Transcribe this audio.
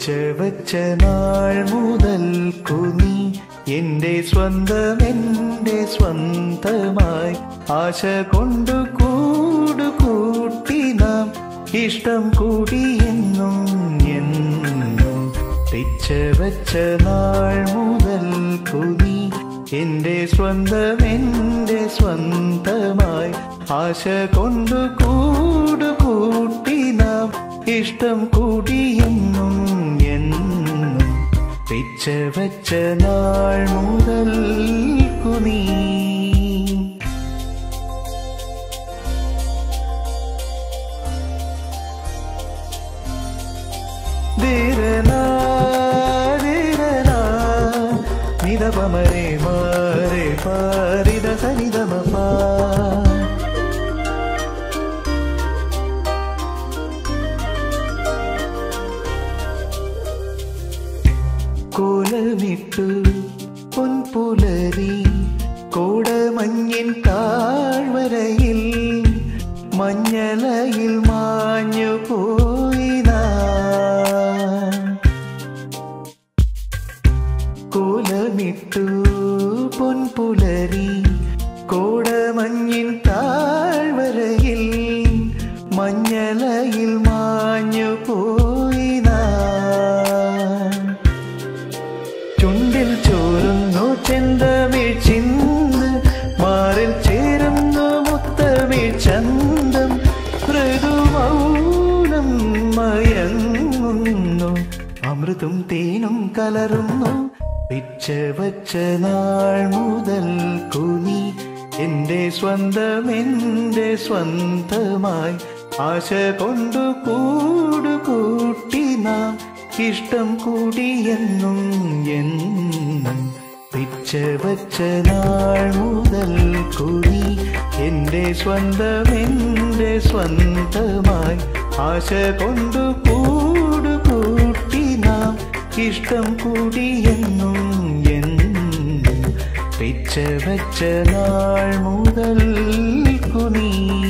പിച്ച വച്ച നാൾ മുതൽ കുനി എന്റെ സ്വന്തം എന്റെ സ്വന്തമായി ആശ കൊണ്ടു കൂടു കൂട്ടി നാം ഇഷ്ടം കൂടിയെന്നും എന്നും പിച്ച വച്ച നാൾ മുതൽ കുനി എന്റെ സ്വന്തം എന്റെ സ്വന്തമായി ആശ കൊണ്ടു കൂടു കൂട്ടി നാം ഇഷ്ടം കൂടിയെന്നും എന്നും പിച്ച വച്ച നാൾ മുതൽ കുനീ ധീരനാ, ധീരനാ, നിധപമരെ മാരെ പാരിത സനിധമപാ കോലമിട്ടു പൊൻപുലരി കോടമഞ്ഞിൻ താഴ്വരയിൽ മഞ്ഞലയിൽ മാഞ്ഞു പോയി നാം. കോലമിട്ടു പൊൻപുലരി കോടമഞ്ഞിൻ താഴ്വരയിൽ മഞ്ഞലയിൽ മാഞ്ഞു പോയി നാം. ചുണ്ടിൽ ചോരുന്നു ചെന്തമിഴ് ചിന്ത് മാറിൽ ചേരുന്നു മുത്തമിഴ് ചന്തം മൃദുമൗനം മയങ്ങുന്നു അമൃതും തേനും കലരുന്നു പിച്ച വച്ച നാൾ മുതൽ കുനി എന്റെ സ്വന്തം എന്റെ സ്വന്തമായി ആശ കൊണ്ടു കൂടു കൂട്ടി നാം ഇഷ്ടം കൂടിയെന്നും എന്നും പിച്ച വച്ച നാൾ മുതൽ കുനി എന്റെ സ്വന്തം എന്റെ സ്വന്തമായി ആശ കൊണ്ടു കൂടു കൂട്ടി നാം ഇഷ്ടം കൂടിയെന്നും എന്നും പിച്ച വച്ച നാൾ മുതൽ കുനീ